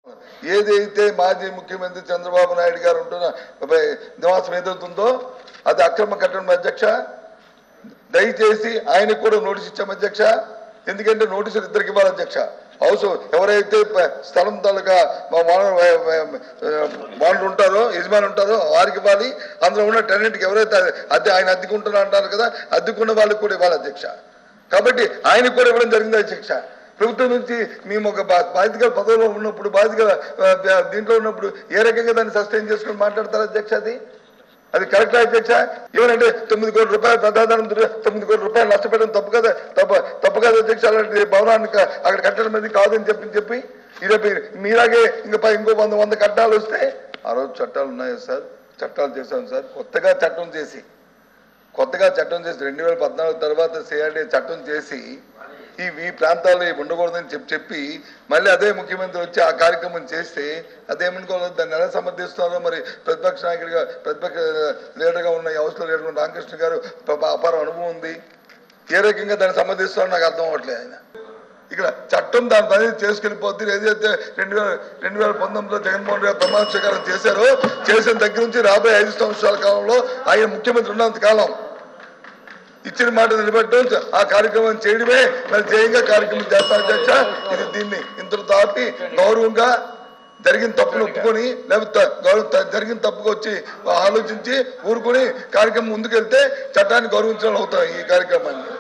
ఏదైతే మాజీ ముఖ్యమంత్రి చంద్రబాబు నాయుడు గారు ఉంటున్న నివాసం ఏదవుతుందో అది అక్రమ కట్టడం అధ్యక్ష దయచేసి ఆయనకు కూడా నోటీస్ ఇచ్చాం అధ్యక్ష ఎందుకంటే నోటీసులు ఇద్దరికి ఇవ్వాలి అధ్యక్ష హౌస్ ఎవరైతే ప- స్థలం తాలూకా మా వాళ్ళు ఉంటారో యజమాని ఉంటారో వారికి ఇవ్వాలి అందులో ఉన్న టెనెంట్కి ఎవరైతే అద్దె ఆయన అద్దెకుంటున్నా అంటారు కదా అద్దెకున్న వాళ్ళకి కూడా ఇవ్వాలి అధ్యక్ష కాబట్టి ఆయనకు కూడా ఇవ్వడం జరిగింది అధ్యక్ష ప్రభుత్వం నుంచి మేము ఒక బా- బాధ్యత పదవిలో ఉన్నప్పుడు బాధ్యత ఆ, దీంట్లో ఉన్నప్పుడు ఏ రకంగా దాన్ని సస్టైన్ చేసుకుని మాట్లాడతారు అధ్యక్ష అది అది కరెక్ట్ అధ్యక్ష ఏమనంటే తొమ్మిది కోట్ల రూపాయలు ప్రధానం తొమ్మిది కోట్ల రూపాయలు నష్టపోయడం తప్పు కదా తప్పు తప్పు కదా అధ్యక్ష అలాంటి భవనాన్ని క- అక్కడ కట్టడం అనేది కాదని చెప్పి చెప్పి ఇరవై మీలాగే ఇంకా పై- ఇంకో వంద వంద కట్టాలు వస్తే ఆ రోజు చట్టాలు ఉన్నాయి సార్ చట్టాలు చేశాం సార్ కొత్తగా చట్టం చేసి కొత్తగా చట్టం చేసి రెండు వేల పద్నాలుగు తర్వాత సిఆర్డీ చట్టం చేసి ఈ ఈ ప్రాంతాల్లో ఇవి ఉండకూడదని చెప్పి చెప్పి మళ్ళీ అదే ముఖ్యమంత్రి వచ్చి ఆ కార్యక్రమం చేస్తే అదేమనుకోలేదు దాన్ని ఎలా సమర్థిస్తున్నారో మరి ప్రతిపక్ష నాయకుడిగా ప్రతిపక్ష లీడర్గా ఉన్న ఈ హౌస్లో లీడర్ ఉన్న రామకృష్ణ గారు పాప అపార అనుభవం ఉంది ఏ రకంగా దాన్ని సమర్థిస్తున్నారో నాకు అర్థం అవ్వట్లేదు ఆయన ఇక్కడ చట్టం దాని పని చేసుకెళ్ళిపోతుంది ఏదైతే రెండు వేల రెండు వేల పంతొమ్మిదిలో జగన్మోహన్ రెడ్డి గారు ప్రమాణ స్వీకారం చేశారో చేసిన దగ్గర నుంచి రాబోయే ఐదు సంవత్సరాల కాలంలో ఆయన ముఖ్యమంత్రి ఉన్నంత కాలం ఇచ్చిన మాట నిలబెట్టడం ఆ కార్యక్రమం చేయడమే మరి జయంగా కార్యక్రమం చేస్తారు అధ్యక్ష ఇది దీన్ని ఇంతలో దాటి గౌరవంగా జరిగిన తప్పును ఒప్పుకొని లేకపోతే గౌరవ త- జరిగిన తప్పుకు వచ్చి ఆలోచించి ఊరుకొని కార్యక్రమం ముందుకెళ్తే చట్టాన్ని గౌరవించడం అవుతాయి ఈ కార్యక్రమాన్ని